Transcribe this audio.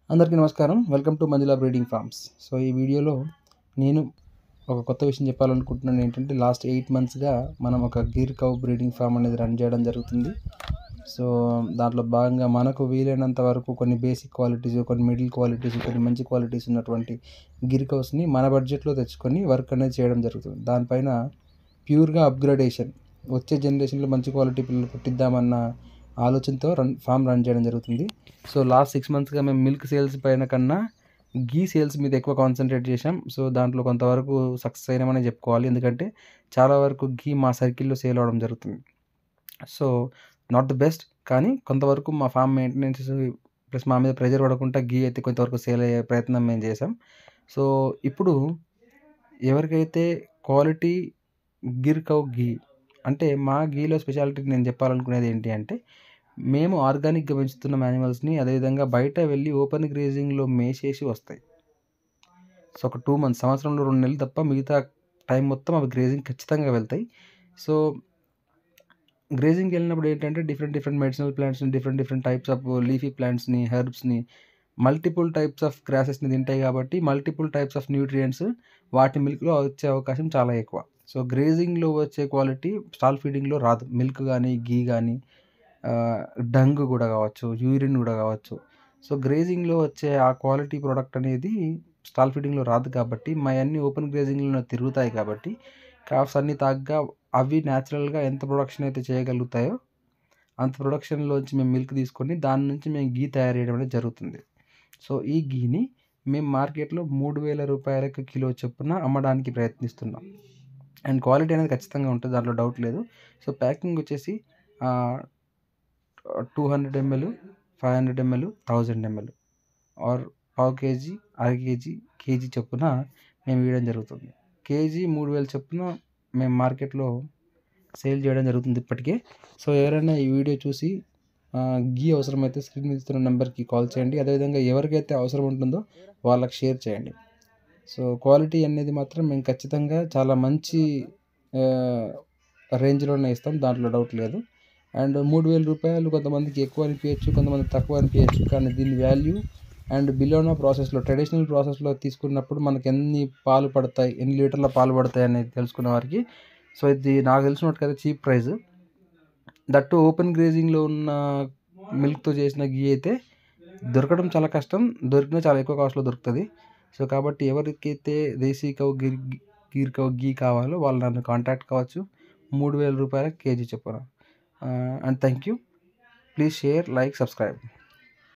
అందరికీ నమస్కారం welcome to Manjula breeding farms so ఈ వీడియోలో నేను ఒక కొత్త విషయం చెప్పాలనుకుంటున్నాను ఏంటంటే లాస్ట్ ఎయిట్ మంత్స్గా మనం ఒక గీర్ కౌ బ్రీడింగ్ ఫామ్ అనేది రన్ చేయడం జరుగుతుంది సో దాంట్లో భాగంగా మనకు వీలైనంత వరకు కొన్ని బేసిక్ క్వాలిటీస్ కొన్ని మిడిల్ క్వాలిటీస్ కొన్ని మంచి క్వాలిటీస్ ఉన్నటువంటి గిర్ కౌస్ని మన బడ్జెట్లో తెచ్చుకొని వర్క్ అనేది చేయడం జరుగుతుంది దానిపైన ప్యూర్గా అప్గ్రేడేషన్ వచ్చే జనరేషన్లో మంచి క్వాలిటీ పిల్లలు పుట్టిద్దామన్న ఆలోచనతో రన్ ఫామ్ రన్ చేయడం జరుగుతుంది సో లాస్ట్ సిక్స్ మంత్స్గా మేము మిల్క్ సేల్స్ పైన కన్నా గీ సేల్స్ మీద ఎక్కువ కాన్సన్ట్రేట్ చేసాం సో దాంట్లో కొంతవరకు సక్సెస్ అయినామని చెప్పుకోవాలి ఎందుకంటే చాలా వరకు గీ మా సర్కిల్లో సేల్ అవ్వడం జరుగుతుంది సో నాట్ ద బెస్ట్ కానీ కొంతవరకు మా ఫామ్ మెయింటెనెన్స్ ప్లస్ మా మీద ప్రెజర్ పడకుండా గీ అయితే కొంతవరకు సేల్ అయ్యే ప్రయత్నం మేము చేసాం సో ఇప్పుడు ఎవరికైతే క్వాలిటీ గిర్ కౌ గీ అంటే మా గీలో స్పెషాలిటీ నేను చెప్పాలనుకునేది ఏంటి అంటే మేము ఆర్గానిక్గా పెంచుతున్న యానిమల్స్ని అదేవిధంగా బయట వెళ్ళి ఓపెన్ గ్రేజింగ్లో మేసేసి వస్తాయి సో ఒక టూ మంత్స్ సంవత్సరంలో రెండు నెలలు తప్ప మిగతా టైం మొత్తం అవి గ్రేజింగ్ ఖచ్చితంగా వెళ్తాయి సో గ్రేజింగ్కి వెళ్ళినప్పుడు ఏంటంటే డిఫరెంట్ డిఫరెంట్ మెడిసినల్ ప్లాంట్స్ని different different types of leafy ప్లాంట్స్ని హెర్బ్స్ని మల్టిపుల్ టైప్స్ ఆఫ్ గ్రాసెస్ని తింటాయి కాబట్టి మల్టిపుల్ టైప్స్ ఆఫ్ న్యూట్రియంట్స్ వాటి మిల్క్లో వచ్చే అవకాశం చాలా ఎక్కువ సో గ్రేజింగ్లో వచ్చే క్వాలిటీ స్టాల్ ఫీడింగ్లో రాదు మిల్క్ కానీ గీ కానీ డంగ్ కూడా కావచ్చు యూరిన్ కూడా కావచ్చు సో గ్రేజింగ్లో వచ్చే ఆ క్వాలిటీ ప్రోడక్ట్ అనేది స్టాల్ ఫీడింగ్లో రాదు కాబట్టి మా అన్ని ఓపెన్ గ్రేజింగ్లో తిరుగుతాయి కాబట్టి కాఫ్స్ అన్ని తాగ్గా అవి న్యాచురల్గా ఎంత ప్రొడక్షన్ అయితే చేయగలుగుతాయో అంత ప్రొడక్షన్లోంచి మేము మిల్క్ తీసుకొని దాని నుంచి మేము గీ తయారు చేయడం అనేది జరుగుతుంది సో ఈ గీని మేము మార్కెట్లో మూడు వేల రూపాయలకు కిలో చొప్పున అమ్మడానికి ప్రయత్నిస్తున్నాం అండ్ క్వాలిటీ అనేది ఖచ్చితంగా ఉంటుంది దాంట్లో డౌట్ లేదు సో ప్యాకింగ్ వచ్చేసి two hundred ML five hundred ML thousand ML or పావు కేజీ అర కేజీ కేజీ చొప్పున మేము వేయడం జరుగుతుంది కేజీ మూడు వేల చొప్పున మేము మార్కెట్లో సేల్ చేయడం జరుగుతుంది ఇప్పటికే సో ఎవరైనా ఈ వీడియో చూసి గీ అవసరమైతే స్క్రీన్ మీద ఇస్తున్న నెంబర్కి కాల్ చేయండి అదేవిధంగా ఎవరికైతే అవసరం ఉంటుందో వాళ్ళకి షేర్ చేయండి సో క్వాలిటీ అనేది మాత్రం మేము ఖచ్చితంగా చాలా మంచి రేంజ్లోనే ఇస్తాం దాంట్లో డౌట్ లేదు అండ్ మూడు వేల రూపాయలు కొంతమందికి ఎక్కువ అనిపించచ్చు కొంతమంది తక్కువ అనిపించచ్చు కానీ దీని వాల్యూ అండ్ బిలోనా ప్రాసెస్లో ట్రెడిషనల్ ప్రాసెస్లో తీసుకున్నప్పుడు మనకి ఎన్ని పాలు పడతాయి ఎన్ని లీటర్ల పాలు పడతాయి అనేది తెలుసుకున్న వారికి సో ఇది నాకు తెలిసినట్టుకైతే చీప్ ప్రైస్ దట్టు ఓపెన్ గ్రేజింగ్లో ఉన్న మిల్క్తో చేసిన గీ అయితే దొరకడం చాలా కష్టం దొరికినా చాలా ఎక్కువ కాస్ట్లో దొరుకుతుంది సో కాబట్టి ఎవరికైతే దేశీ కౌ గిర్ గీర్ కౌ గీ కావాలో వాళ్ళు నన్ను కాంటాక్ట్ కావచ్చు మూడు వేల రూపాయల కేజీ చొప్పున and thank you please share like subscribe